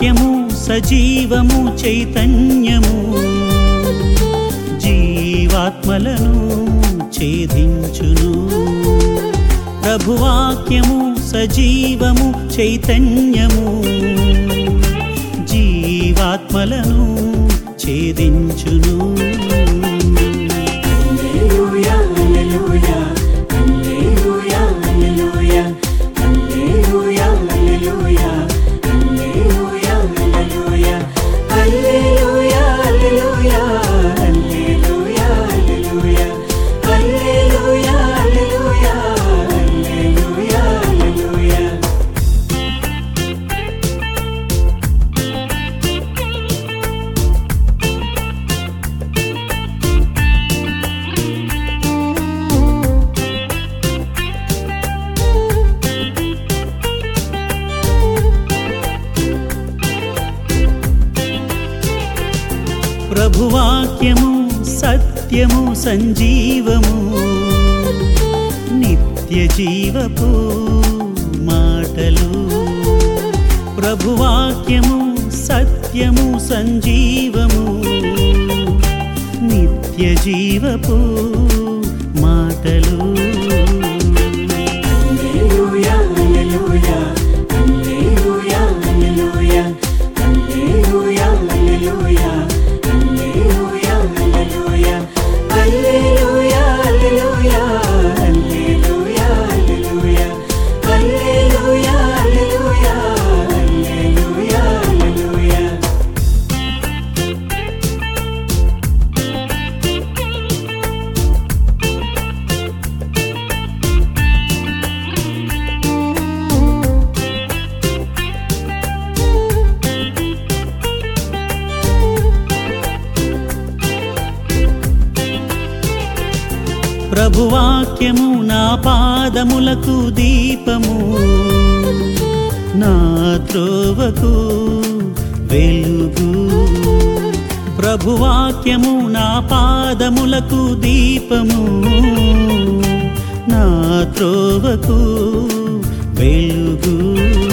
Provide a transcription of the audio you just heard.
ప్రభువాక్యము సజీవము చైతన్యము జీవాత్మలను ఛేదించును ప్రభువాక్యము సజీవము చైతన్యము జీవాత్మలను ఛేదించును హల్లెలూయా హల్లెలూయా హల్లెలూయా హల్లెలూయా హల్లెలూయా హల్లెలూయా హల్లెలూయా హల్లెలూయా హల్లెలూయా హల్లెలూయా హల్లెలూయా హల్లెలూయా హల్లెలూయా హల్లెలూయా హల్లెలూయా హల్లెలూయా ప్రభువాక్యము సత్యము సంజీవము నిత్య జీవపు మాటలు ప్రభువాక్యము సత్యము సంజీవము నిత్య జీవపు మాటలు హల్లెలూయా హల్లెలూయా హల్లెలూయా హల్లెలూయా హల్లెలూయా హల్లెలూయా హల్లెలూయా హల్లెలూయా హల్లెలూయా హల్లెలూయా హల్లెలూయా హల్లెలూయా హల్లెలూయా హల్లెలూయా హల్లెలూయా హల్లెలూయా ప్రభువాక్యము నా పాదములకు దీపము నా త్రోవకు వెలుగు ప్రభువాక్యము నా పాదములకు దీపము నా త్రోవకు వెలుగు